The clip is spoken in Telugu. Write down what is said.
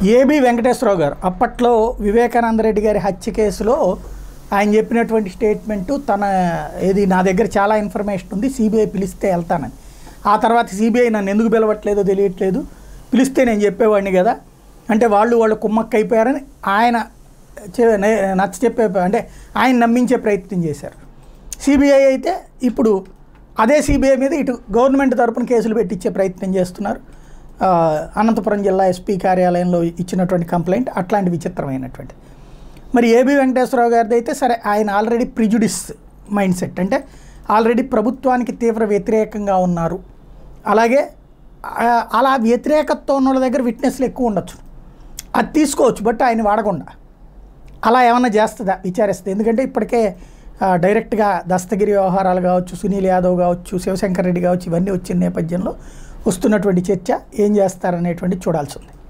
ఏబి వెంకటేశ్వరరావు గారు అప్పట్లో వివేకానంద రెడ్డి గారి హత్య కేసులో ఆయన చెప్పినటువంటి స్టేట్మెంటు తన ఏది నా దగ్గర చాలా ఇన్ఫర్మేషన్ ఉంది సిబిఐ పిలిస్తే వెళ్తానని ఆ తర్వాత సిబిఐ నన్ను ఎందుకు పిలవట్లేదో తెలియట్లేదు పిలిస్తే నేను చెప్పేవాడిని కదా అంటే వాళ్ళు వాళ్ళు కుమ్మక్క అయిపోయారని ఆయన చె- నే- నచ్చ చెప్పే అంటే ఆయన నమ్మించే ప్రయత్నం చేశారు సిబిఐ అయితే ఇప్పుడు అదే సిబిఐ మీద ఇటు గవర్నమెంట్ తరపున కేసులు పెట్టించే ప్రయత్నం చేస్తున్నారు ఆ, అనంతపురం జిల్లా ఎస్పీ కార్యాలయంలో ఇచ్చినటువంటి కంప్లైంట్ అట్లాంటి విచిత్రమైనటువంటి మరి ఏబి వెంకటేశ్వరరావు గారిది అయితే సరే ఆయన ఆల్రెడీ ప్రిజుడిస్ మైండ్ సెట్ అంటే ఆల్రెడీ ప్రభుత్వానికి తీవ్ర వ్యతిరేకంగా ఉన్నారు అలాగే ఆ, అలా వ్యతిరేకత్వం ఉన్న వాళ్ళ దగ్గర విట్నెస్లు ఎక్కువ ఉండొచ్చు అది తీసుకోవచ్చు బట్ ఆయన వాడకుండా అలా ఏమన్నా చేస్తుందా విచారిస్తుంది ఎందుకంటే ఇప్పటికే ఆ, డైరెక్ట్గా దస్తగిరి వ్యవహారాలు కావచ్చు సునీల్ యాదవ్ కావచ్చు శివశంకర్ రెడ్డి కావచ్చు ఇవన్నీ వచ్చిన నేపథ్యంలో వస్తున్నటువంటి చర్చ ఏం చేస్తారనేటువంటి చూడాల్సి ఉంది